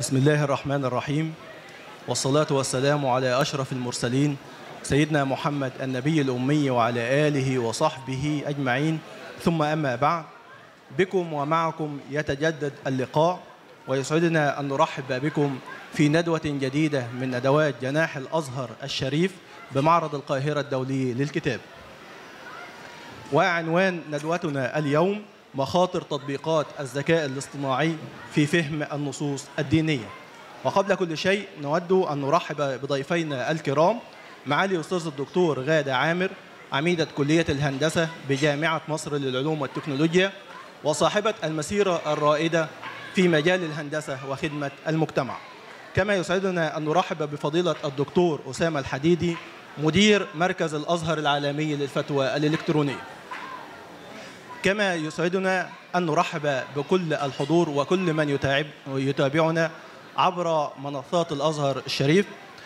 بسم الله الرحمن الرحيم والصلاة والسلام على أشرف المرسلين سيدنا محمد النبي الأمي وعلى آله وصحبه أجمعين ثم أما بعد بكم ومعكم يتجدد اللقاء ويسعدنا أن نرحب بكم في ندوة جديدة من ندوات جناح الأزهر الشريف بمعرض القاهرة الدولي للكتاب وعنوان ندوتنا اليوم مخاطر تطبيقات الذكاء الاصطناعي في فهم النصوص الدينية وقبل كل شيء نود أن نرحب بضيفينا الكرام معالي أستاذ الدكتور غادة عامر عميدة كلية الهندسة بجامعة مصر للعلوم والتكنولوجيا وصاحبة المسيرة الرائدة في مجال الهندسة وخدمة المجتمع كما يسعدنا أن نرحب بفضيلة الدكتور أسامة الحديدي مدير مركز الأزهر العالمي للفتوى الإلكترونية كما يسعدنا أن نرحب بكل الحضور وكل من يتابع يتابعنا عبر منصات الأزهر الشريف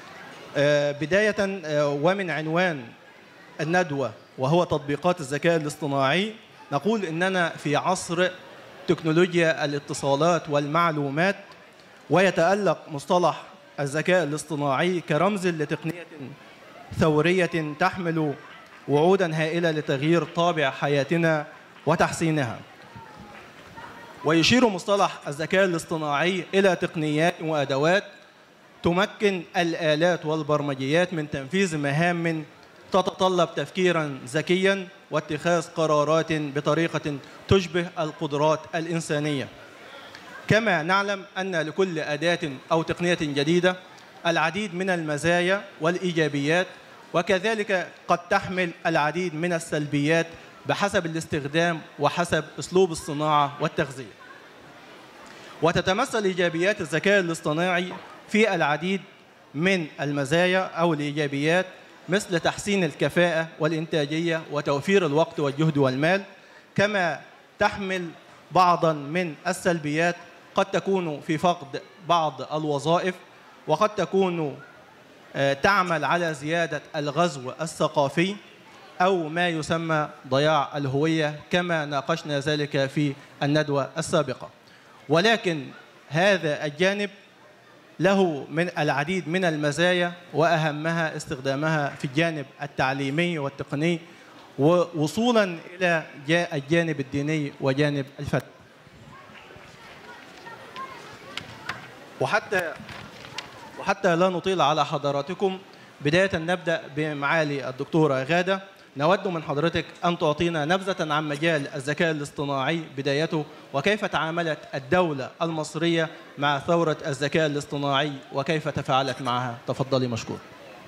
بداية ومن عنوان الندوة وهو تطبيقات الذكاء الاصطناعي نقول إننا في عصر تكنولوجيا الاتصالات والمعلومات ويتألق مصطلح الذكاء الاصطناعي كرمز لتقنية ثورية تحمل وعودا هائلة لتغيير طابع حياتنا وتحسينها ويشير مصطلح الذكاء الاصطناعي إلى تقنيات وأدوات تمكن الآلات والبرمجيات من تنفيذ مهام تتطلب تفكيرا ذكيا واتخاذ قرارات بطريقة تشبه القدرات الإنسانية كما نعلم أن لكل أداة أو تقنية جديدة العديد من المزايا والإيجابيات وكذلك قد تحمل العديد من السلبيات بحسب الاستخدام وحسب اسلوب الصناعه والتغذيه. وتتمثل ايجابيات الذكاء الاصطناعي في العديد من المزايا او الايجابيات مثل تحسين الكفاءه والانتاجيه وتوفير الوقت والجهد والمال كما تحمل بعضا من السلبيات قد تكون في فقد بعض الوظائف وقد تكون تعمل على زياده الغزو الثقافي أو ما يسمى ضياع الهوية كما ناقشنا ذلك في الندوة السابقة ولكن هذا الجانب له من العديد من المزايا وأهمها استخدامها في الجانب التعليمي والتقني ووصولا إلى الجانب الديني وجانب الفتوى وحتى وحتى لا نطيل على حضراتكم بداية نبدأ بمعالي الدكتورة غادة نود من حضرتك أن تعطينا نبذة عن مجال الذكاء الاصطناعي بدايته وكيف تعاملت الدولة المصرية مع ثورة الذكاء الاصطناعي وكيف تفاعلت معها تفضلي مشكور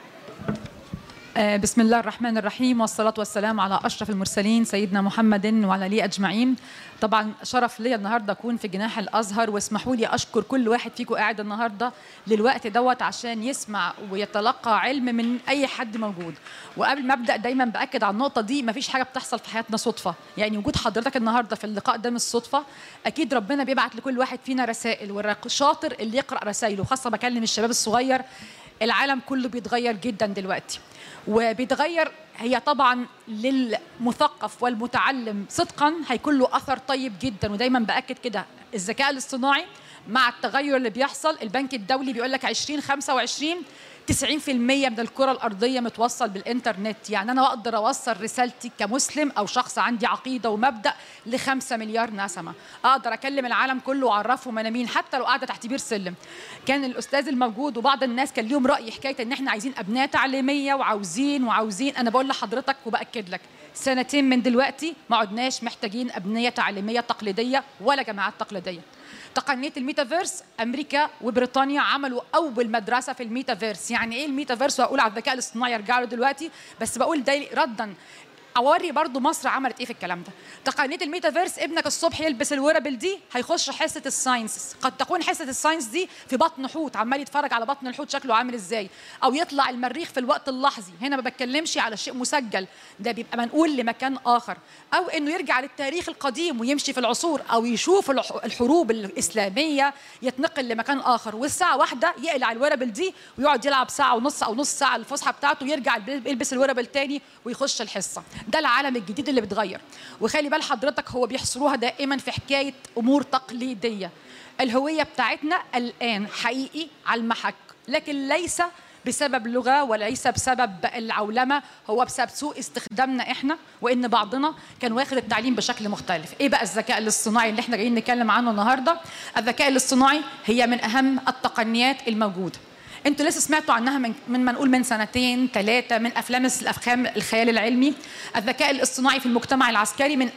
بسم الله الرحمن الرحيم والصلاة والسلام على أشرف المرسلين سيدنا محمد وعلى لي أجمعين طبعا شرف لي النهارده اكون في جناح الازهر واسمحوا لي اشكر كل واحد فيكم قاعد النهارده للوقت دوت عشان يسمع ويتلقى علم من اي حد موجود وقبل ما ابدا دايما باكد على النقطه دي مفيش حاجه بتحصل في حياتنا صدفه يعني وجود حضرتك النهارده في اللقاء ده مش صدفه اكيد ربنا بيبعت لكل واحد فينا رسائل والشاطر اللي يقرا رسائله خاصه بكلم الشباب الصغير العالم كله بيتغير جدا دلوقتي وبيتغير هي طبعا للمثقف والمتعلم صدقا هيكون له اثر طيب جدا ودايما باكد كده الذكاء الاصطناعي مع التغير اللي بيحصل البنك الدولي بيقول لك 2025 90% من الكرة الأرضية متوصل بالإنترنت يعني أنا أقدر أوصل رسالتي كمسلم أو شخص عندي عقيدة ومبدأ لخمسة مليار نسمة أقدر أكلم العالم كله وأعرفهم أنا مين حتى لو قاعدة تحت بير سلم كان الأستاذ الموجود وبعض الناس كان ليهم رأي حكاية إن إحنا عايزين أبناء تعليمية وعاوزين وعاوزين أنا بقول لحضرتك وبأكد لك سنتين من دلوقتي ما عدناش محتاجين أبنية تعليمية تقليدية ولا جامعات تقليدية تقنيه الميتافيرس امريكا وبريطانيا عملوا اول مدرسه في الميتافيرس يعني ايه الميتافيرس وهقول على الذكاء الاصطناعي يرجع له دلوقتي بس بقول ده ردا اوري برضو مصر عملت ايه في الكلام ده تقنيه الميتافيرس ابنك الصبح يلبس الوربل دي هيخش حصه الساينس قد تكون حصه الساينس دي في بطن حوت عمال يتفرج على بطن الحوت شكله عامل ازاي او يطلع المريخ في الوقت اللحظي هنا ما بتكلمش على شيء مسجل ده بيبقى منقول لمكان اخر او انه يرجع للتاريخ القديم ويمشي في العصور او يشوف الحروب الاسلاميه يتنقل لمكان اخر والساعه واحدة يقلع الوربل دي ويقعد يلعب ساعه ونص او نص ساعه الفسحه بتاعته يرجع يلبس الوربل تاني ويخش الحصه ده العالم الجديد اللي بيتغير وخلي بال حضرتك هو بيحصروها دائما في حكايه امور تقليديه الهويه بتاعتنا الان حقيقي على المحك لكن ليس بسبب لغه وليس بسبب العولمه هو بسبب سوء استخدامنا احنا وان بعضنا كان واخد التعليم بشكل مختلف ايه بقى الذكاء الاصطناعي اللي احنا جايين نتكلم عنه النهارده الذكاء الاصطناعي هي من اهم التقنيات الموجوده انتوا لسه سمعتوا عنها من من ما نقول من سنتين ثلاثه من افلام الافلام الخيال العلمي الذكاء الاصطناعي في المجتمع العسكري من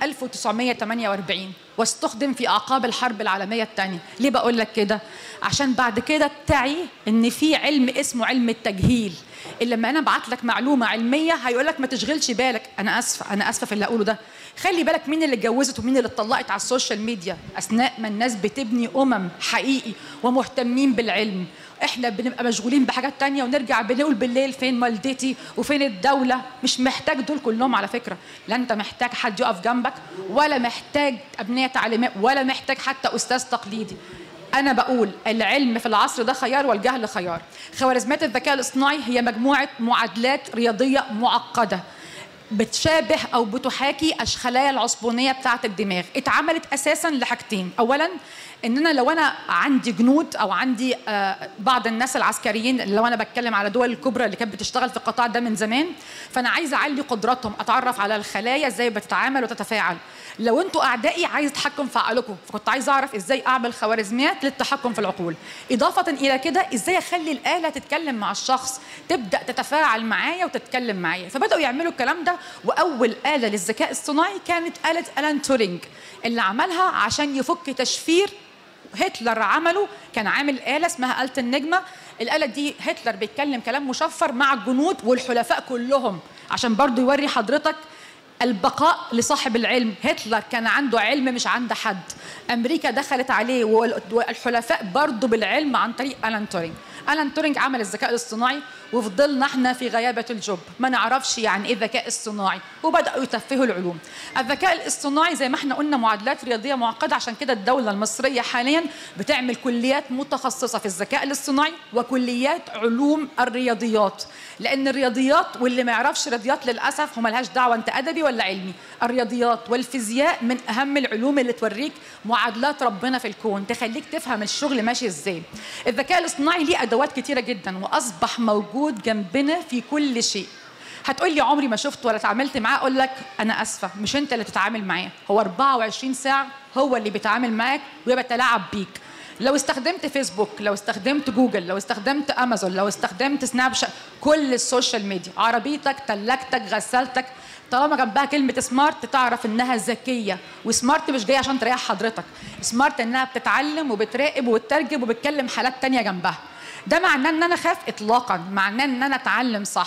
1948 واستخدم في اعقاب الحرب العالميه الثانيه ليه بقول لك كده عشان بعد كده تعي ان في علم اسمه علم التجهيل اللي لما انا ابعت لك معلومه علميه هيقول لك ما تشغلش بالك انا اسفه انا اسفه في اللي اقوله ده خلي بالك مين اللي اتجوزت ومين اللي اتطلقت على السوشيال ميديا اثناء ما الناس بتبني امم حقيقي ومهتمين بالعلم احنا بنبقى مشغولين بحاجات تانية ونرجع بنقول بالليل فين والدتي وفين الدولة مش محتاج دول كلهم على فكرة لا انت محتاج حد يقف جنبك ولا محتاج أبنية تعليمية ولا محتاج حتى أستاذ تقليدي أنا بقول العلم في العصر ده خيار والجهل خيار خوارزميات الذكاء الاصطناعي هي مجموعة معادلات رياضية معقدة بتشابه او بتحاكي الخلايا العصبونيه بتاعه الدماغ اتعملت اساسا لحاجتين اولا ان انا لو انا عندي جنود او عندي آه بعض الناس العسكريين لو انا بتكلم على دول الكبرى اللي كانت بتشتغل في القطاع ده من زمان فانا عايزه اعلي قدراتهم اتعرف على الخلايا ازاي بتتعامل وتتفاعل لو انتوا اعدائي عايز اتحكم في عقلكم فكنت عايز اعرف ازاي اعمل خوارزميات للتحكم في العقول اضافه الى كده ازاي اخلي الاله تتكلم مع الشخص تبدا تتفاعل معايا وتتكلم معايا فبداوا يعملوا الكلام ده واول اله للذكاء الصناعي كانت اله الان تورينج اللي عملها عشان يفك تشفير هتلر عمله كان عامل آلة اسمها آلة النجمة الآلة دي هتلر بيتكلم كلام مشفر مع الجنود والحلفاء كلهم عشان برضو يوري حضرتك البقاء لصاحب العلم هتلر كان عنده علم مش عند حد أمريكا دخلت عليه والحلفاء برضو بالعلم عن طريق ألان تورينج ألان تورينج عمل الذكاء الاصطناعي وفضلنا احنا في غيابة الجب ما نعرفش يعني ايه ذكاء اصطناعي وبدأوا يتفهوا العلوم الذكاء الاصطناعي زي ما احنا قلنا معادلات رياضية معقدة عشان كده الدولة المصرية حاليا بتعمل كليات متخصصة في الذكاء الاصطناعي وكليات علوم الرياضيات لأن الرياضيات واللي ما يعرفش رياضيات للأسف هو ملهاش دعوة أنت أدبي ولا علمي الرياضيات والفيزياء من أهم العلوم اللي توريك معادلات ربنا في الكون تخليك تفهم الشغل ماشي ازاي الذكاء الاصطناعي ليه أدوات كتيرة جدا وأصبح موجود موجود جنبنا في كل شيء هتقول لي عمري ما شفت ولا اتعاملت معاه اقول لك انا اسفه مش انت اللي تتعامل معاه هو 24 ساعه هو اللي بيتعامل معاك وبيتلاعب بيك لو استخدمت فيسبوك لو استخدمت جوجل لو استخدمت امازون لو استخدمت سناب شات كل السوشيال ميديا عربيتك تلاجتك غسالتك طالما جنبها كلمة سمارت تعرف انها ذكية وسمارت مش جاية عشان تريح حضرتك سمارت انها بتتعلم وبتراقب وبتترجم وبتكلم حالات تانية جنبها ده معناه ان انا خاف اطلاقا معناه ان انا اتعلم صح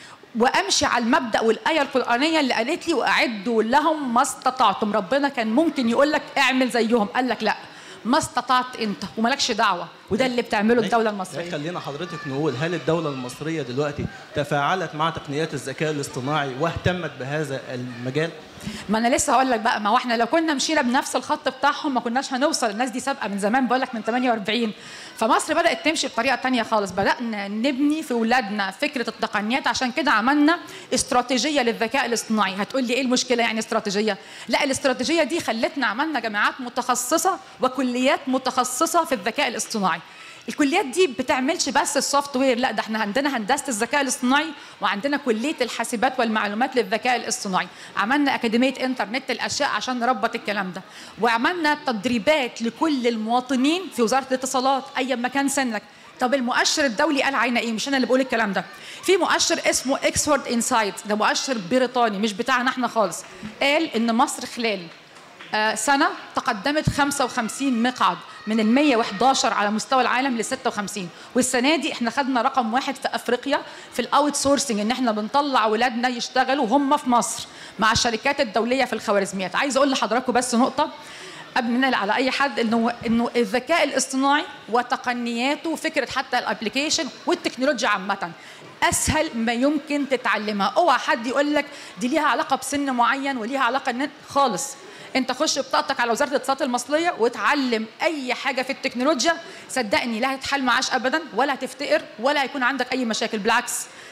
وامشي على المبدا والايه القرانيه اللي قالت لي واعدوا لهم ما استطعتم ربنا كان ممكن يقول لك اعمل زيهم قال لك لا ما استطعت انت ومالكش دعوه وده اللي بتعمله الدوله المصريه خلينا حضرتك نقول هل الدوله المصريه دلوقتي تفاعلت مع تقنيات الذكاء الاصطناعي واهتمت بهذا المجال ما انا لسه هقول لك بقى ما هو احنا لو كنا مشينا بنفس الخط بتاعهم ما كناش هنوصل الناس دي سابقه من زمان بقول لك من 48 فمصر بدات تمشي بطريقه تانية خالص بدانا نبني في اولادنا فكره التقنيات عشان كده عملنا استراتيجيه للذكاء الاصطناعي هتقول لي ايه المشكله يعني استراتيجيه لا الاستراتيجيه دي خلتنا عملنا جامعات متخصصه وكليات متخصصه في الذكاء الاصطناعي الكليات دي بتعملش بس السوفت وير لا ده احنا عندنا هندسه الذكاء الاصطناعي وعندنا كليه الحاسبات والمعلومات للذكاء الاصطناعي عملنا اكاديميه انترنت الاشياء عشان نربط الكلام ده وعملنا تدريبات لكل المواطنين في وزاره الاتصالات اي مكان سنك طب المؤشر الدولي قال علينا ايه مش انا اللي بقول الكلام ده في مؤشر اسمه اكسفورد انسايت ده مؤشر بريطاني مش بتاعنا احنا خالص قال ان مصر خلال سنه تقدمت 55 مقعد من ال 111 على مستوى العالم ل 56 والسنه دي احنا خدنا رقم واحد في افريقيا في الاوت سورسنج ان احنا بنطلع ولادنا يشتغلوا هم في مصر مع الشركات الدوليه في الخوارزميات عايز اقول لحضراتكم بس نقطه قبل ما على اي حد انه انه الذكاء الاصطناعي وتقنياته فكره حتى الابلكيشن والتكنولوجيا عامه اسهل ما يمكن تتعلمها اوعى حد يقول لك دي ليها علاقه بسن معين وليها علاقه ان خالص انت خش بطاقتك على وزاره الاتصالات المصريه وتعلم اي حاجه في التكنولوجيا صدقني لا هتحل معاش ابدا ولا هتفتقر ولا هيكون عندك اي مشاكل بالعكس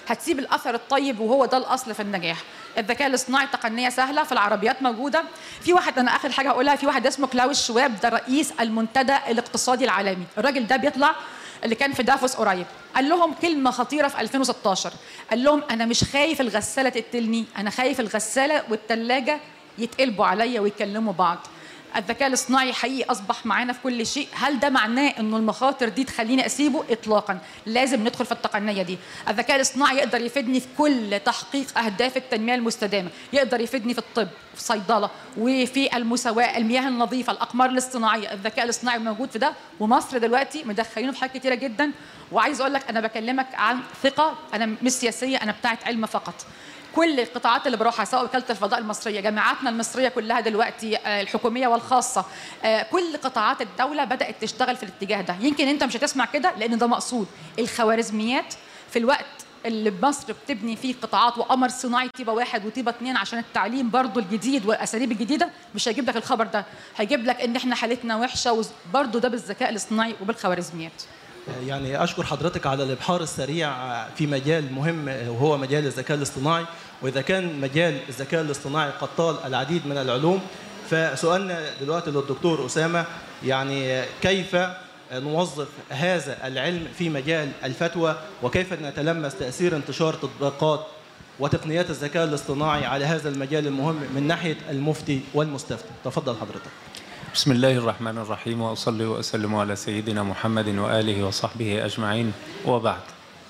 هتسيب الاثر الطيب وهو ده الاصل في النجاح الذكاء الاصطناعي تقنيه سهله في العربيات موجوده في واحد انا اخر حاجه هقولها في واحد اسمه كلاوس شواب ده رئيس المنتدى الاقتصادي العالمي الراجل ده بيطلع اللي كان في دافوس قريب قال لهم كلمه خطيره في 2016 قال لهم انا مش خايف الغساله تقتلني انا خايف الغساله والثلاجه يتقلبوا عليا ويكلموا بعض الذكاء الاصطناعي حقيقي اصبح معانا في كل شيء هل ده معناه انه المخاطر دي تخليني اسيبه اطلاقا لازم ندخل في التقنيه دي الذكاء الاصطناعي يقدر يفيدني في كل تحقيق اهداف التنميه المستدامه يقدر يفيدني في الطب في الصيدله وفي المساواه المياه النظيفه الاقمار الاصطناعيه الذكاء الاصطناعي موجود في ده ومصر دلوقتي مدخلينه في حاجات كتيره جدا وعايز اقول لك انا بكلمك عن ثقه انا مش سياسيه انا بتاعت علم فقط كل القطاعات اللي بروحها سواء وكاله الفضاء المصريه جامعاتنا المصريه كلها دلوقتي آه، الحكوميه والخاصه آه، كل قطاعات الدوله بدات تشتغل في الاتجاه ده يمكن انت مش هتسمع كده لان ده مقصود الخوارزميات في الوقت اللي مصر بتبني فيه قطاعات وقمر صناعي طيبه واحد وطيبه اثنين عشان التعليم برضو الجديد والاساليب الجديده مش هيجيب لك الخبر ده هيجيب لك ان احنا حالتنا وحشه وبرضو ده بالذكاء الاصطناعي وبالخوارزميات يعني اشكر حضرتك على الابحار السريع في مجال مهم وهو مجال الذكاء الاصطناعي واذا كان مجال الذكاء الاصطناعي قد طال العديد من العلوم فسؤالنا دلوقتي للدكتور اسامه يعني كيف نوظف هذا العلم في مجال الفتوى وكيف نتلمس تاثير انتشار تطبيقات وتقنيات الذكاء الاصطناعي على هذا المجال المهم من ناحيه المفتي والمستفتي تفضل حضرتك بسم الله الرحمن الرحيم واصلي واسلم على سيدنا محمد واله وصحبه اجمعين وبعد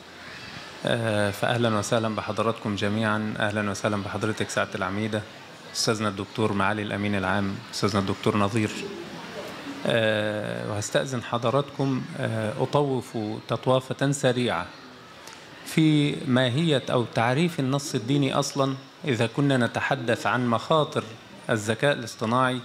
آه، فاهلا وسهلا بحضراتكم جميعا اهلا وسهلا بحضرتك سعاده العميده استاذنا الدكتور معالي الامين العام استاذنا الدكتور نظير آه، وهستاذن حضراتكم آه، اطوف تطوافه سريعه في ماهيه او تعريف النص الديني اصلا اذا كنا نتحدث عن مخاطر الذكاء الاصطناعي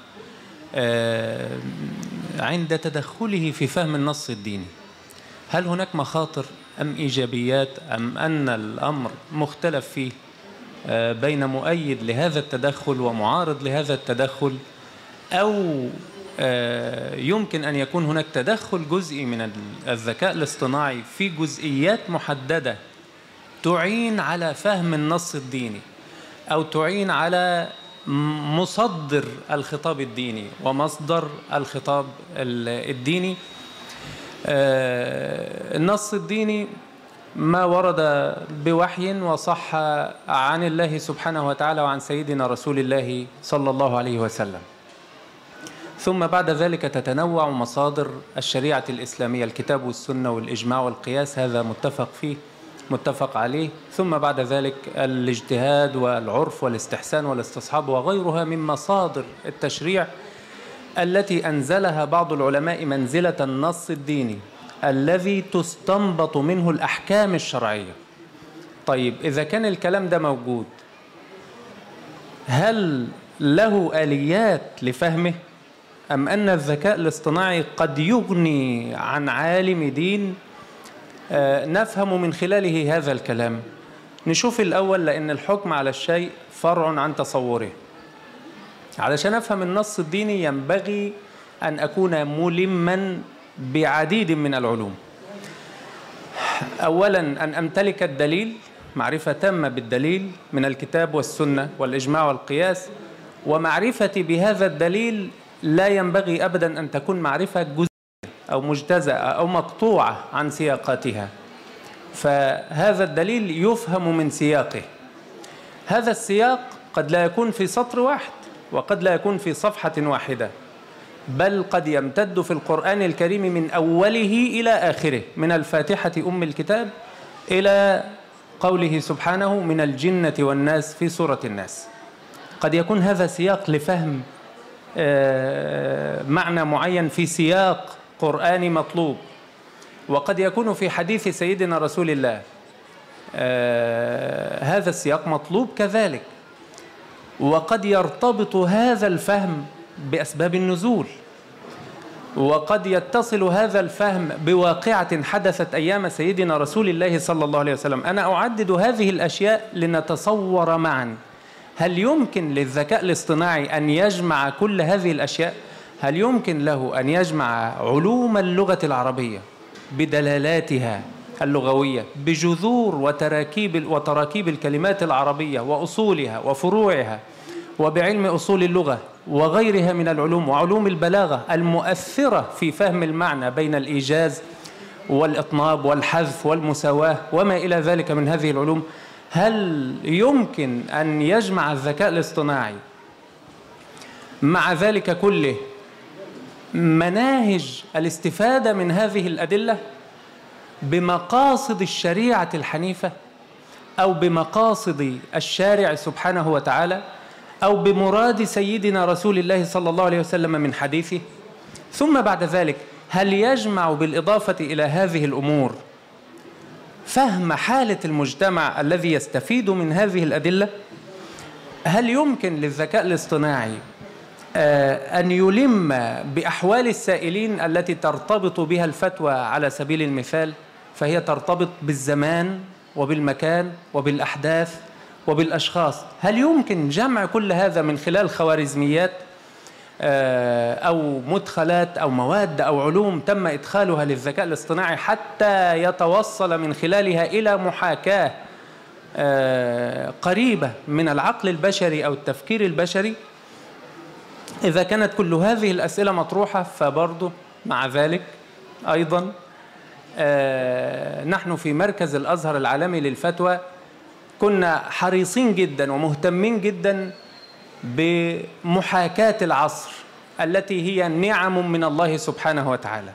آه، عند تدخله في فهم النص الديني هل هناك مخاطر أم إيجابيات أم أن الأمر مختلف فيه آه، بين مؤيد لهذا التدخل ومعارض لهذا التدخل أو آه، يمكن أن يكون هناك تدخل جزئي من الذكاء الاصطناعي في جزئيات محددة تعين على فهم النص الديني أو تعين على مصدر الخطاب الديني ومصدر الخطاب ال- الديني آه، النص الديني ما ورد بوحي وصح عن الله سبحانه وتعالى وعن سيدنا رسول الله صلى الله عليه وسلم ثم بعد ذلك تتنوع مصادر الشريعة الإسلامية الكتاب والسنة والإجماع والقياس هذا متفق فيه متفق عليه ثم بعد ذلك الاجتهاد والعرف والاستحسان والاستصحاب وغيرها من مصادر التشريع التي أنزلها بعض العلماء منزلة النص الديني الذي تستنبط منه الأحكام الشرعية طيب إذا كان الكلام ده موجود هل له آليات لفهمه أم أن الذكاء الاصطناعي قد يغني عن عالم دين آه، نفهم من خلاله هذا الكلام نشوف الأول لأن الحكم على الشيء فرع عن تصوره علشان أفهم النص الديني ينبغي أن أكون ملما بعديد من العلوم أولا أن أمتلك الدليل معرفة تامة بالدليل من الكتاب والسنة والإجماع والقياس ومعرفتي بهذا الدليل لا ينبغي أبدا أن تكون معرفة جزئية أو مجتزأة أو مقطوعة عن سياقاتها فهذا الدليل يفهم من سياقه هذا السياق قد لا يكون في سطر واحد وقد لا يكون في صفحة واحدة بل قد يمتد في القرآن الكريم من أوله إلى آخره من الفاتحة أم الكتاب إلى قوله سبحانه من الجنة والناس في سورة الناس قد يكون هذا سياق لفهم آه، معنى معين في سياق قرآني مطلوب وقد يكون في حديث سيدنا رسول الله آه، هذا السياق مطلوب كذلك وقد يرتبط هذا الفهم بأسباب النزول وقد يتصل هذا الفهم بواقعة حدثت أيام سيدنا رسول الله صلى الله عليه وسلم أنا أعدد هذه الأشياء لنتصور معا هل يمكن للذكاء الاصطناعي أن يجمع كل هذه الأشياء؟ هل يمكن له أن يجمع علوم اللغة العربية بدلالاتها اللغوية بجذور وتراكيب وتراكيب الكلمات العربية وأصولها وفروعها وبعلم أصول اللغة وغيرها من العلوم وعلوم البلاغة المؤثرة في فهم المعنى بين الإيجاز والإطناب والحذف والمساواة وما إلى ذلك من هذه العلوم هل يمكن أن يجمع الذكاء الاصطناعي مع ذلك كله مناهج الاستفادة من هذه الأدلة بمقاصد الشريعة الحنيفة أو بمقاصد الشارع سبحانه وتعالى أو بمراد سيدنا رسول الله صلى الله عليه وسلم من حديثه ثم بعد ذلك هل يجمع بالإضافة إلى هذه الأمور فهم حالة المجتمع الذي يستفيد من هذه الأدلة هل يمكن للذكاء الاصطناعي أن يلم بأحوال السائلين التي ترتبط بها الفتوى على سبيل المثال فهي ترتبط بالزمان وبالمكان وبالأحداث وبالأشخاص هل يمكن جمع كل هذا من خلال خوارزميات أو مدخلات أو مواد أو علوم تم إدخالها للذكاء الاصطناعي حتى يتوصل من خلالها إلى محاكاة قريبة من العقل البشري أو التفكير البشري إذا كانت كل هذه الأسئلة مطروحة فبرضه مع ذلك أيضا نحن في مركز الأزهر العالمي للفتوى كنا حريصين جدا ومهتمين جدا بمحاكاة العصر التي هي نعم من الله سبحانه وتعالى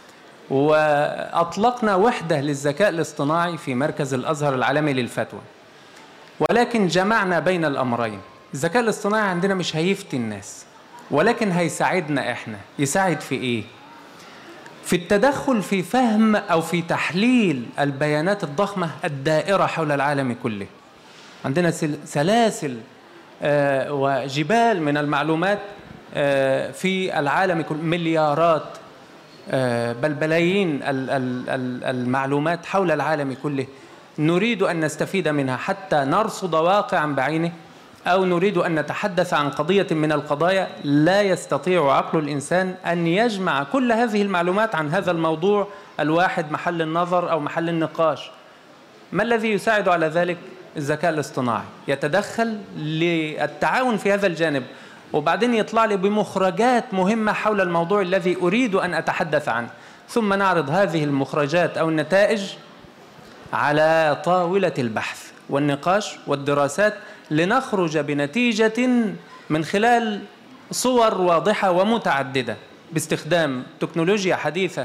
وأطلقنا وحدة للذكاء الاصطناعي في مركز الأزهر العالمي للفتوى ولكن جمعنا بين الأمرين الذكاء الاصطناعي عندنا مش هيفتي الناس ولكن هيساعدنا احنا يساعد في ايه في التدخل في فهم او في تحليل البيانات الضخمه الدائره حول العالم كله عندنا سلاسل آه وجبال من المعلومات آه في العالم كله مليارات آه بل بلايين المعلومات حول العالم كله نريد ان نستفيد منها حتى نرصد واقعا بعينه أو نريد أن نتحدث عن قضية من القضايا لا يستطيع عقل الإنسان أن يجمع كل هذه المعلومات عن هذا الموضوع الواحد محل النظر أو محل النقاش ما الذي يساعد على ذلك؟ الذكاء الاصطناعي يتدخل للتعاون في هذا الجانب وبعدين يطلع لي بمخرجات مهمة حول الموضوع الذي أريد أن أتحدث عنه ثم نعرض هذه المخرجات أو النتائج على طاولة البحث والنقاش والدراسات لنخرج بنتيجة من خلال صور واضحة ومتعددة باستخدام تكنولوجيا حديثة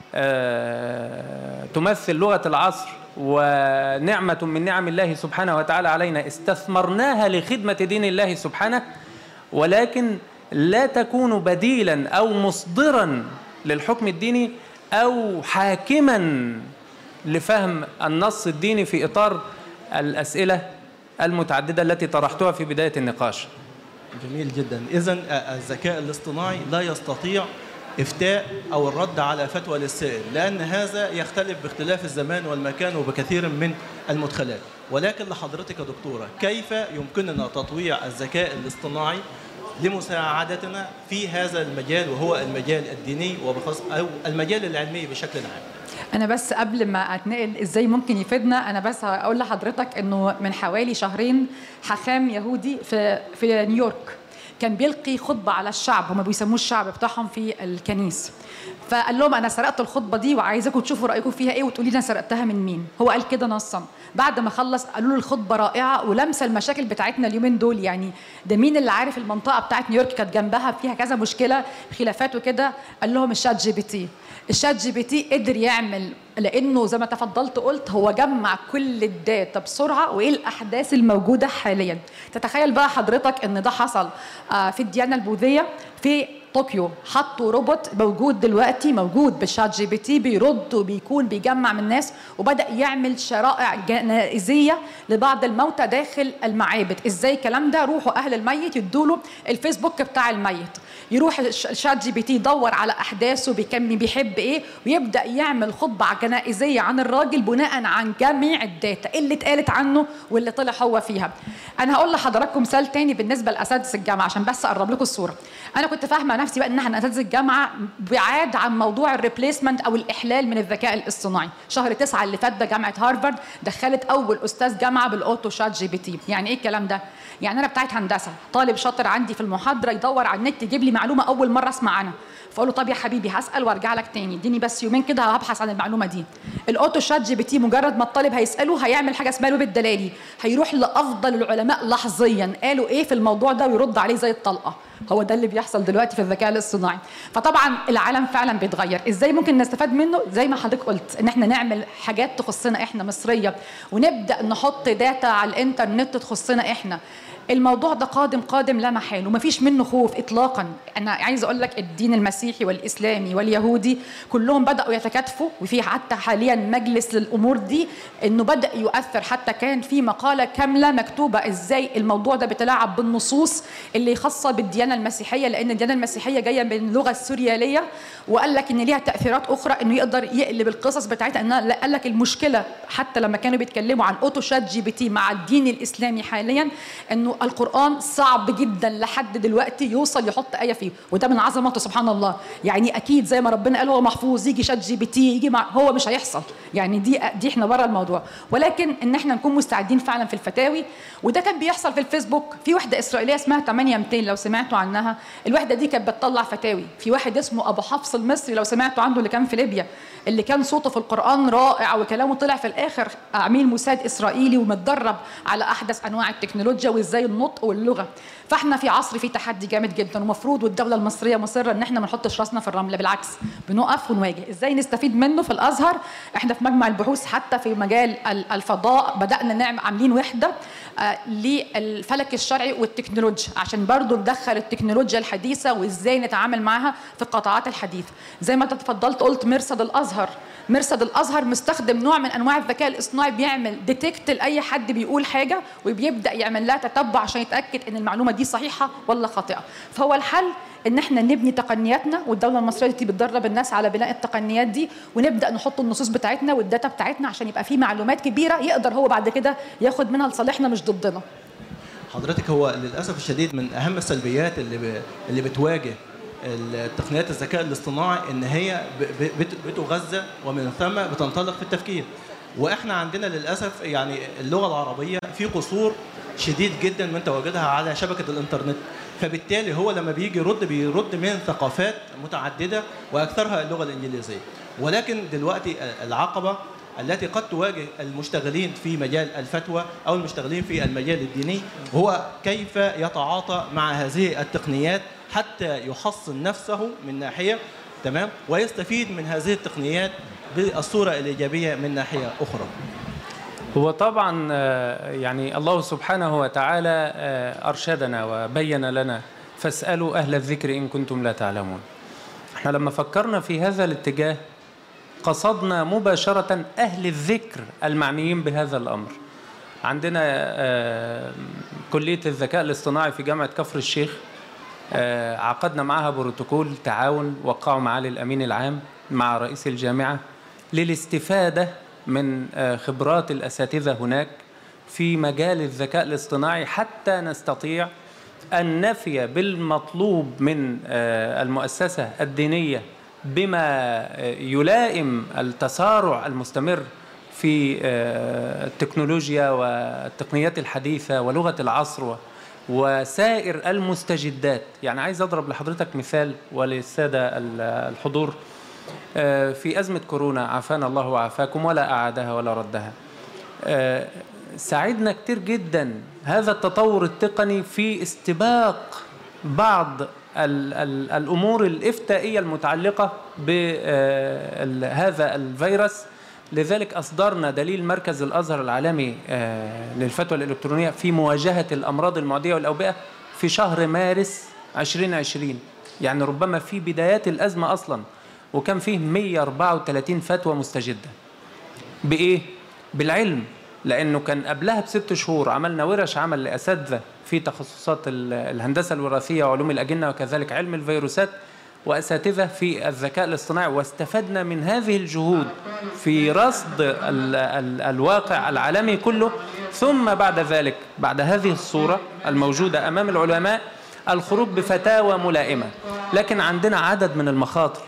تمثل لغة العصر ونعمة من نعم الله سبحانه وتعالى علينا استثمرناها لخدمة دين الله سبحانه ولكن لا تكون بديلا أو مصدرا للحكم الديني أو حاكما لفهم النص الديني في إطار الأسئلة المتعددة التي طرحتها في بداية النقاش جميل جدا إذا الذكاء الاصطناعي لا يستطيع إفتاء أو الرد على فتوى للسائل لأن هذا يختلف باختلاف الزمان والمكان وبكثير من المدخلات ولكن لحضرتك يا دكتورة كيف يمكننا تطويع الذكاء الاصطناعي لمساعدتنا في هذا المجال وهو المجال الديني وبخاص أو المجال العلمي بشكل عام انا بس قبل ما اتنقل ازاي ممكن يفيدنا انا بس هقول لحضرتك انه من حوالي شهرين حاخام يهودي في في نيويورك كان بيلقي خطبه على الشعب هم بيسموه الشعب بتاعهم في الكنيس فقال لهم انا سرقت الخطبه دي وعايزاكم تشوفوا رايكم فيها ايه وتقولي لي انا سرقتها من مين هو قال كده نصا بعد ما خلص قالوا له الخطبه رائعه ولمسه المشاكل بتاعتنا اليومين دول يعني ده مين اللي عارف المنطقه بتاعت نيويورك كانت جنبها فيها كذا مشكله خلافات وكده قال لهم الشات جي بي تي الشات جي بي تي قدر يعمل لانه زي ما تفضلت قلت هو جمع كل الداتا بسرعه وايه الاحداث الموجوده حاليا تتخيل بقى حضرتك ان ده حصل في الديانه البوذيه في طوكيو حطوا روبوت موجود دلوقتي موجود بالشات جي بي تي بيرد وبيكون بيجمع من الناس وبدا يعمل شرائع جنائزيه لبعض الموتى داخل المعابد ازاي الكلام ده روحوا اهل الميت يدوا له الفيسبوك بتاع الميت يروح الشات جي بي تي يدور على احداثه بيكمل بيحب ايه ويبدا يعمل خطبه جنائزيه عن الراجل بناء عن جميع الداتا اللي اتقالت عنه واللي طلع هو فيها انا هقول لحضراتكم مثال تاني بالنسبه لاساتذه الجامعه عشان بس اقرب لكم الصوره انا كنت فاهمه نفسي بقى ان احنا اساتذه الجامعه بعاد عن موضوع الريبليسمنت او الاحلال من الذكاء الاصطناعي شهر تسعة اللي فات ده جامعه هارفارد دخلت اول استاذ جامعه بالاوتو شات جي بي تي يعني ايه الكلام ده يعني انا بتاعت هندسه طالب شاطر عندي في المحاضره يدور على النت يجيب لي معلومه اول مره اسمع عنها فاقول له طب يا حبيبي هسال وارجع لك تاني اديني بس يومين كده هبحث عن المعلومه دي الاوتو شات جي بي تي مجرد ما الطالب هيساله هيعمل حاجه اسمها الويب الدلالي هيروح لافضل العلماء لحظيا قالوا ايه في الموضوع ده ويرد عليه زي الطلقه هو ده اللي بيحصل دلوقتي في الذكاء الاصطناعي فطبعا العالم فعلا بيتغير ازاي ممكن نستفاد منه زي ما حضرتك قلت ان احنا نعمل حاجات تخصنا احنا مصريه ونبدا نحط داتا على الانترنت تخصنا احنا الموضوع ده قادم قادم لا محال ومفيش منه خوف اطلاقا انا عايز اقول لك الدين المسيحي والاسلامي واليهودي كلهم بداوا يتكاتفوا وفي حتى حاليا مجلس للامور دي انه بدا يؤثر حتى كان في مقاله كامله مكتوبه ازاي الموضوع ده بيتلاعب بالنصوص اللي خاصه بالديانه المسيحيه لان الديانه المسيحيه جايه من اللغه السورياليه وقال لك ان ليها تاثيرات اخرى انه يقدر يقلب القصص بتاعتها ان قال لك المشكله حتى لما كانوا بيتكلموا عن اوتو شات جي بي تي مع الدين الاسلامي حاليا انه القرآن صعب جدا لحد دلوقتي يوصل يحط آية فيه وده من عظمته سبحان الله يعني أكيد زي ما ربنا قال هو محفوظ يجي شات جي بي تي يجي مع هو مش هيحصل يعني دي دي احنا بره الموضوع ولكن ان احنا نكون مستعدين فعلا في الفتاوي وده كان بيحصل في الفيسبوك في واحدة إسرائيلية اسمها 8200 لو سمعتوا عنها الواحدة دي كانت بتطلع فتاوي في واحد اسمه أبو حفص المصري لو سمعتوا عنه اللي كان في ليبيا اللي كان صوته في القرآن رائع وكلامه طلع في الآخر عميل موساد إسرائيلي ومتدرب على أحدث أنواع التكنولوجيا وإزاي النطق واللغة فاحنا في عصر فيه تحدي جامد جدا ومفروض والدولة المصرية مصرة إن احنا ما نحطش راسنا في الرمل بالعكس بنقف ونواجه إزاي نستفيد منه في الأزهر احنا في مجمع البحوث حتى في مجال الفضاء بدأنا نعمل عاملين وحدة للفلك الشرعي والتكنولوجيا عشان برضو ندخل التكنولوجيا الحديثة وإزاي نتعامل معها في القطاعات الحديثة زي ما انت تفضلت قلت مرصد الأزهر مرصد الازهر مستخدم نوع من انواع الذكاء الاصطناعي بيعمل ديتكت لاي حد بيقول حاجه وبيبدا يعمل لها تتبع عشان يتاكد ان المعلومه دي صحيحه ولا خاطئه فهو الحل ان احنا نبني تقنياتنا والدوله المصريه دي بتدرب الناس على بناء التقنيات دي ونبدا نحط النصوص بتاعتنا والداتا بتاعتنا عشان يبقى في معلومات كبيره يقدر هو بعد كده ياخد منها لصالحنا مش ضدنا حضرتك هو للاسف الشديد من اهم السلبيات اللي ب... اللي بتواجه التقنيات الذكاء الاصطناعي ان هي بتغذى ومن ثم بتنطلق في التفكير واحنا عندنا للاسف يعني اللغه العربيه في قصور شديد جدا من تواجدها على شبكه الانترنت فبالتالي هو لما بيجي يرد بيرد من ثقافات متعدده واكثرها اللغه الانجليزيه ولكن دلوقتي العقبه التي قد تواجه المشتغلين في مجال الفتوى او المشتغلين في المجال الديني هو كيف يتعاطى مع هذه التقنيات حتى يحصن نفسه من ناحيه تمام ويستفيد من هذه التقنيات بالصوره الايجابيه من ناحيه اخرى. هو طبعا يعني الله سبحانه وتعالى ارشدنا وبين لنا فاسالوا اهل الذكر ان كنتم لا تعلمون. احنا لما فكرنا في هذا الاتجاه قصدنا مباشره اهل الذكر المعنيين بهذا الامر. عندنا كليه الذكاء الاصطناعي في جامعه كفر الشيخ عقدنا معها بروتوكول تعاون وقعوا معالي الامين العام مع رئيس الجامعه للاستفاده من خبرات الاساتذه هناك في مجال الذكاء الاصطناعي حتى نستطيع ان نفي بالمطلوب من المؤسسه الدينيه بما يلائم التسارع المستمر في التكنولوجيا والتقنيات الحديثه ولغه العصر وسائر المستجدات يعني عايز اضرب لحضرتك مثال وللساده الحضور في ازمه كورونا عافانا الله وعافاكم ولا اعادها ولا ردها ساعدنا كتير جدا هذا التطور التقني في استباق بعض ال ال الامور الافتائيه المتعلقه بهذا الفيروس لذلك أصدرنا دليل مركز الأزهر العالمي للفتوى الإلكترونية في مواجهة الأمراض المعدية والأوبئة في شهر مارس 2020 يعني ربما في بدايات الأزمة أصلا وكان فيه 134 فتوى مستجدة بإيه؟ بالعلم لأنه كان قبلها بست شهور عملنا ورش عمل لأساتذة في تخصصات الهندسة الوراثية وعلوم الأجنة وكذلك علم الفيروسات واساتذه في الذكاء الاصطناعي واستفدنا من هذه الجهود في رصد ال ال الواقع العالمي كله ثم بعد ذلك بعد هذه الصوره الموجوده امام العلماء الخروج بفتاوى ملائمة لكن عندنا عدد من المخاطر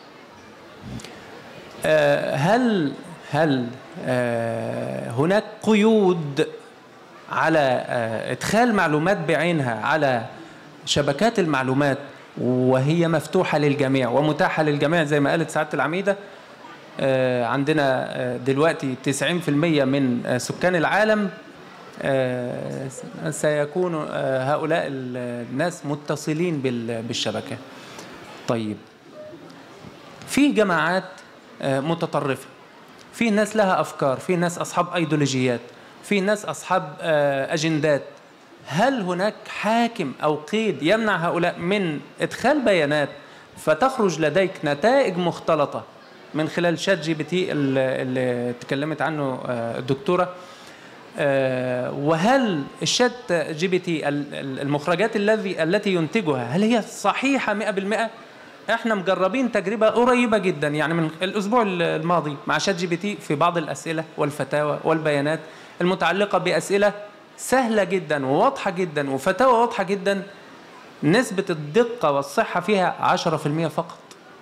آه، هل هل آه، هناك قيود على آه، ادخال معلومات بعينها على شبكات المعلومات وهي مفتوحه للجميع ومتاحه للجميع زي ما قالت سعاده العميده آه، عندنا آه، دلوقتي 90% من آه، سكان العالم آه، سيكون آه، هؤلاء الناس متصلين بال- بالشبكه طيب في جماعات آه، متطرفة في ناس لها أفكار في ناس أصحاب أيديولوجيات في ناس أصحاب آه، أجندات هل هناك حاكم أو قيد يمنع هؤلاء من إدخال بيانات فتخرج لديك نتائج مختلطة من خلال شات جي بي تي اللي اللي تكلمت عنه آه، الدكتورة آه، وهل الشات جي بي تي ال- ال- المخرجات الذي التي ينتجها هل هي صحيحة 100%؟ احنا مجربين تجربة قريبة جدا يعني من الأسبوع الماضي مع شات جي بي تي في بعض الأسئلة والفتاوى والبيانات المتعلقة بأسئلة سهلة جدا وواضحة جدا وفتاوى واضحة جدا نسبة الدقة والصحة فيها 10% فقط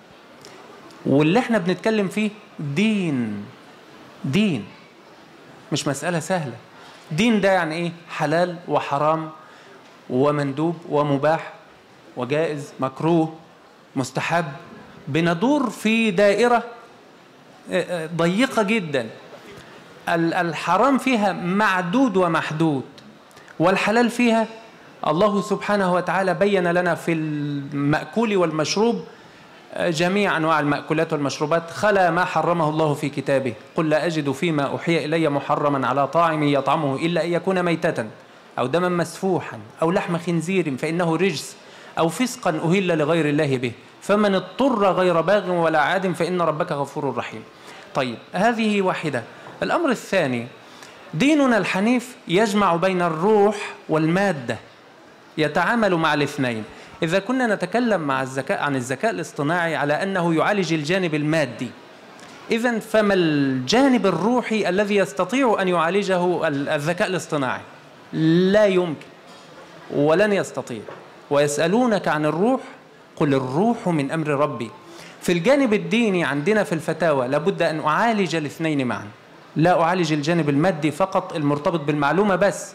واللي احنا بنتكلم فيه دين دين مش مسألة سهلة دين ده يعني ايه حلال وحرام ومندوب ومباح وجائز مكروه مستحب بندور في دائرة آه، آه، ضيقة جدا ال- الحرام فيها معدود ومحدود والحلال فيها الله سبحانه وتعالى بين لنا في المأكول والمشروب آه، جميع أنواع المأكولات والمشروبات خلا ما حرمه الله في كتابه قل لا أجد فيما أوحي إلي محرما على طاعم يطعمه إلا أن يكون ميتة أو دما مسفوحا أو لحم خنزير فإنه رجس أو فسقا أهل لغير الله به فمن اضطر غير باغ ولا عاد فإن ربك غفور رحيم طيب هذه واحدة الأمر الثاني ديننا الحنيف يجمع بين الروح والمادة يتعامل مع الاثنين إذا كنا نتكلم مع الذكاء عن الذكاء الاصطناعي على أنه يعالج الجانب المادي إذا فما الجانب الروحي الذي يستطيع أن يعالجه ال- الذكاء الاصطناعي لا يمكن ولن يستطيع ويسألونك عن الروح قل الروح من أمر ربي في الجانب الديني عندنا في الفتاوى لابد أن أعالج الاثنين معا لا أعالج الجانب المادي فقط المرتبط بالمعلومة بس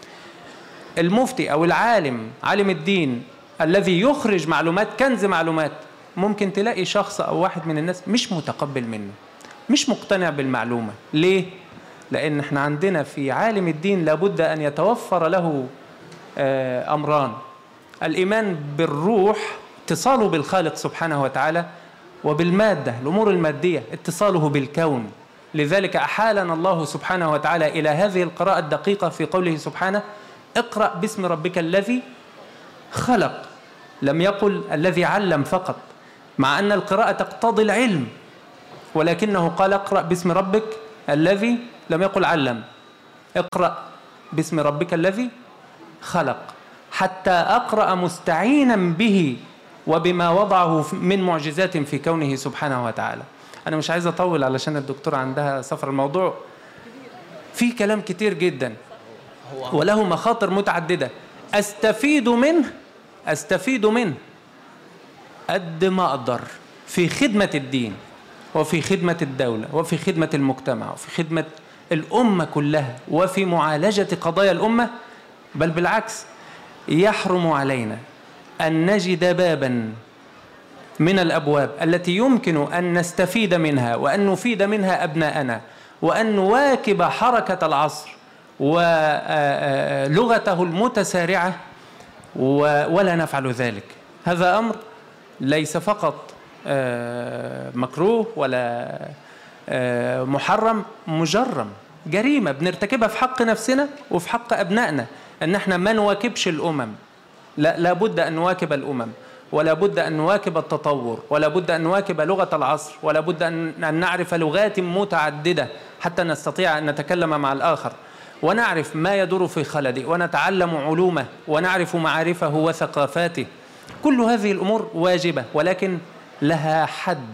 المفتي أو العالم عالم الدين الذي يخرج معلومات كنز معلومات ممكن تلاقي شخص أو واحد من الناس مش متقبل منه مش مقتنع بالمعلومة ليه؟ لأن احنا عندنا في عالم الدين لابد أن يتوفر له آه، أمران الإيمان بالروح اتصاله بالخالق سبحانه وتعالى وبالمادة الأمور المادية اتصاله بالكون لذلك أحالنا الله سبحانه وتعالى إلى هذه القراءة الدقيقة في قوله سبحانه اقرأ باسم ربك الذي خلق لم يقل الذي علم فقط مع أن القراءة تقتضي العلم ولكنه قال اقرأ باسم ربك الذي لم يقل علم اقرأ باسم ربك الذي خلق حتى أقرأ مستعينا به وبما وضعه من معجزات في كونه سبحانه وتعالى أنا مش عايز أطول علشان الدكتورة عندها سفر الموضوع في كلام كتير جدا وله مخاطر متعددة أستفيد منه أستفيد منه قد ما أقدر في خدمة الدين وفي خدمة الدولة وفي خدمة المجتمع وفي خدمة الأمة كلها وفي معالجة قضايا الأمة بل بالعكس يحرم علينا أن نجد بابا من الأبواب التي يمكن أن نستفيد منها وأن نفيد منها أبناءنا وأن نواكب حركة العصر ولغته المتسارعة و- ولا نفعل ذلك هذا أمر ليس فقط آه، مكروه ولا آه، محرم مجرم جريمة بنرتكبها في حق نفسنا وفي حق أبنائنا أن احنا ما نواكبش الأمم لا لابد أن نواكب الأمم ولا بد أن نواكب التطور ولا بد أن نواكب لغة العصر ولا بد أن أن نعرف لغات متعددة حتى نستطيع أن نتكلم مع الآخر ونعرف ما يدور في خلده ونتعلم علومه ونعرف معارفه وثقافاته كل هذه الأمور واجبة ولكن لها حد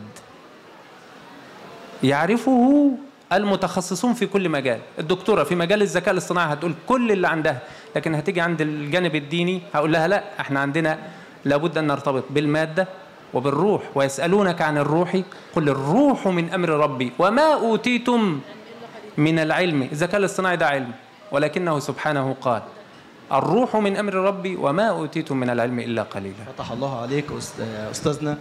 يعرفه المتخصصون في كل مجال الدكتورة في مجال الذكاء الاصطناعي هتقول كل اللي عندها لكن هتيجي عند الجانب الديني هقول لها لا احنا عندنا لابد ان نرتبط بالماده وبالروح ويسالونك عن الروح قل الروح من امر ربي وما اوتيتم من العلم الذكاء الاصطناعي ده علم ولكنه سبحانه قال الروح من امر ربي وما اوتيتم من العلم الا قليلا فتح الله عليك أست- استاذنا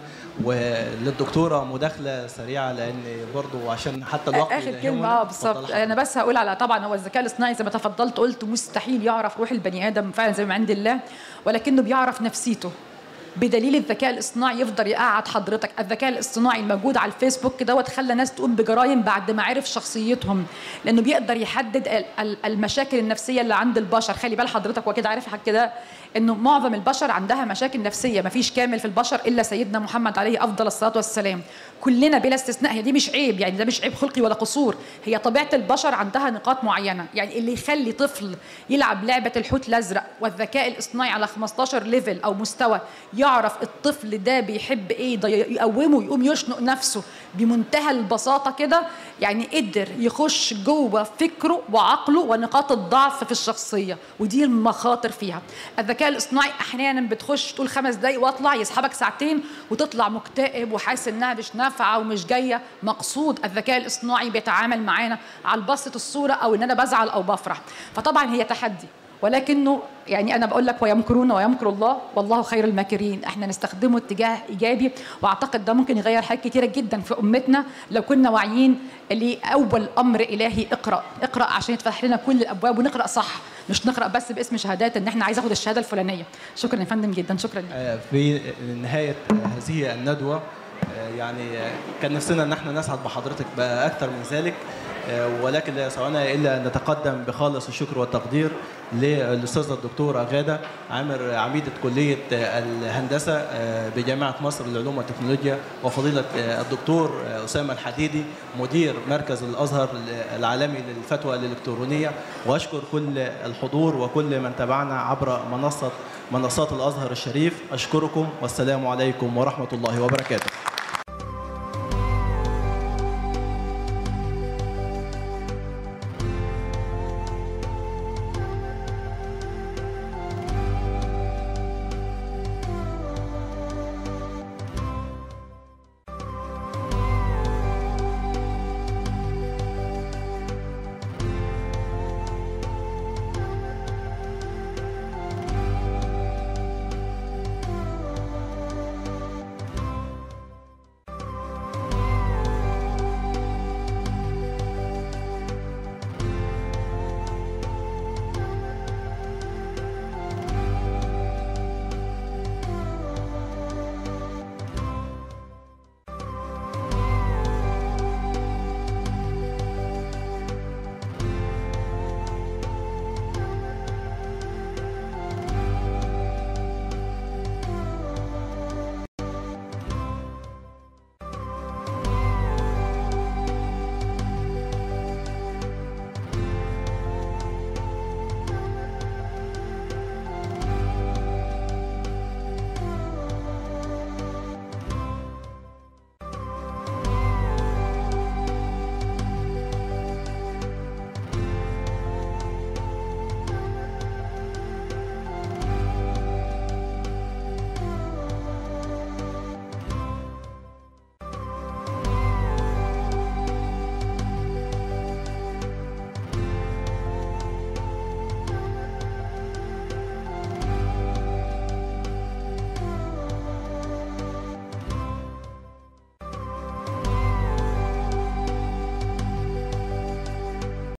وللدكتوره مداخله سريعه لان برضو عشان حتى الوقت اخر يداهمنا. كلمه اه بالظبط اتفضل انا بس هقول على طبعا هو الذكاء الاصطناعي زي ما تفضلت قلت مستحيل يعرف روح البني ادم فعلا زي ما عند الله ولكنه بيعرف نفسيته بدليل الذكاء الاصطناعي يفضل يقعد حضرتك الذكاء الاصطناعي الموجود على الفيسبوك دوت خلى ناس تقوم بجرائم بعد ما عرف شخصيتهم لانه بيقدر يحدد ال- ال- المشاكل النفسيه اللي عند البشر خلي بال حضرتك وكده عارف حاجة كده انه معظم البشر عندها مشاكل نفسيه ما فيش كامل في البشر الا سيدنا محمد عليه افضل الصلاه والسلام كلنا بلا استثناء هي دي مش عيب يعني ده مش عيب خلقي ولا قصور هي طبيعه البشر عندها نقاط معينه يعني اللي يخلي طفل يلعب لعبه الحوت الازرق والذكاء الاصطناعي على 15 ليفل او مستوى يعرف الطفل ده بيحب ايه ده يقومه يقوم يشنق نفسه بمنتهى البساطه كده يعني قدر يخش جوه فكره وعقله ونقاط الضعف في الشخصيه ودي المخاطر فيها الذكاء الاصطناعي احيانا بتخش تقول خمس دقايق واطلع يسحبك ساعتين وتطلع مكتئب وحاسس انها مش نافعه ومش جايه مقصود الذكاء الاصطناعي بيتعامل معانا على بسط الصوره او ان انا بزعل او بفرح فطبعا هي تحدي ولكنه يعني انا بقول لك ويمكرون ويمكر الله والله خير الماكرين احنا نستخدمه اتجاه ايجابي واعتقد ده ممكن يغير حاجات كتيره جدا في امتنا لو كنا واعيين لاول امر الهي اقرا اقرا عشان يتفتح لنا كل الابواب ونقرا صح مش نقرا بس باسم شهادات ان احنا عايز اخد الشهاده الفلانيه شكرا يا فندم جدا شكرا لك. آه، في نهايه هذه الندوه آه، يعني آه، كان نفسنا ان احنا نسعد بحضرتك باكثر من ذلك آه، ولكن لا يسعنا الا ان نتقدم بخالص الشكر والتقدير للاستاذه الدكتوره غاده عامر عميده كليه آه، الهندسه آه، بجامعه مصر للعلوم والتكنولوجيا وفضيله آه، الدكتور آه، اسامه الحديدي مدير مركز الازهر العالمي للفتوى الالكترونيه واشكر كل الحضور وكل من تابعنا عبر منصه منصات الازهر الشريف اشكركم والسلام عليكم ورحمه الله وبركاته